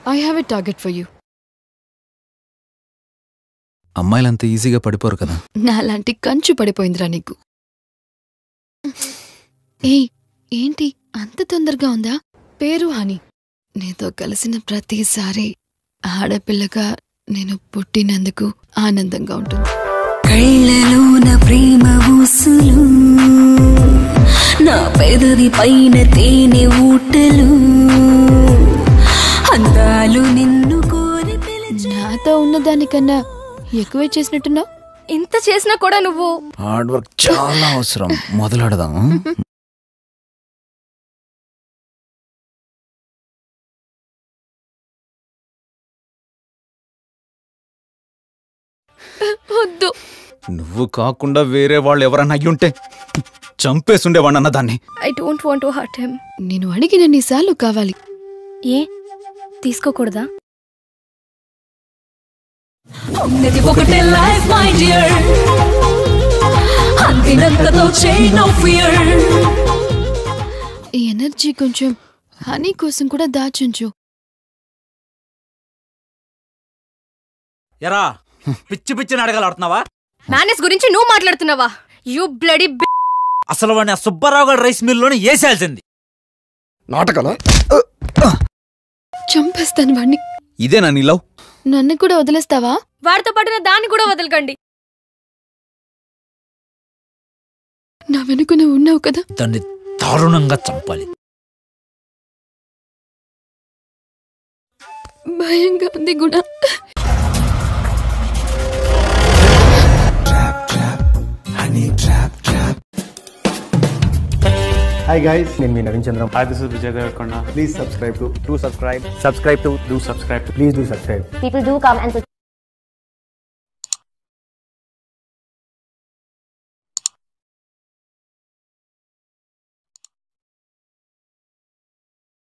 I have a target for you అమ్మాయిలంత ఈజీగా పడిపోరు కదా నాలాంటి కంచు పడిపోయిందిరా నీకు ఏయ్ ఏంటి అంత తొందరగా ఉందా పేరు హని నీతో కలిసిన ప్రతిసారి ఆడపిల్లగా నేను పుట్టినందుకు ఆనందంగా ఉంటుంది కళ్ళలోన ప్రేమ ఊసులు నా పెదవి పైన తేనె ఊటలు అందాలు నిన్ను కోరి పిలిచి నాతో ఉన్నదానికన్నా ఎక్కువే చేసినట్టున్నావు ఇంత చేసినా కూడా నువ్వు హార్డ్ వర్క్ చాలా అవసరం మొదలెడదాం వద్దు నువ్వు కాకుండా వేరే వాళ్ళు ఎవరన్నా అయ్యుంటే చంపేసుండేవాడిని అన్న దాన్ని I don't want to hurt him నేను అడిగినన్నిసార్లు కావాలి ఏ తీసుకోకూడదా ఉన్నది ఒకటే లైఫ్ మై డియర్ అందినంతతో చేయి నో ఫియర్ ఈ ఎనర్జీ కొంచెం హనీ కోసం కూడా దాచుంచు ఎరా పిచ్చి పిచ్చి నాటకాలు ఆడుతున్నావా మేనేజ్ గురించి నువ్వు మాట్లాడుతున్నావా యూ బ్లడీ అసలు వాడిని ఆ సుబ్బారావు గారి రైస్ మిల్లోనే వేసేయాల్సింది నాటకాలా చంపేస్తాను వాణ్ణి ఇదేనా నీ లవ్ నన్ను కూడా వదిలేస్తావా వాడితో పడిన దాన్ని కూడా వదలకండి నా వెనుక నువ్వు ఉన్నావు కదా దాన్ని దారుణంగా చంపాలి భయంగా ఉంది కూడా హాయ్ గైస్ నేను మీ Naveen Chandram Hi, this is Vijay Devarkonda. Please subscribe to Do subscribe. Subscribe to. Do subscribe to. Please do subscribe people do come and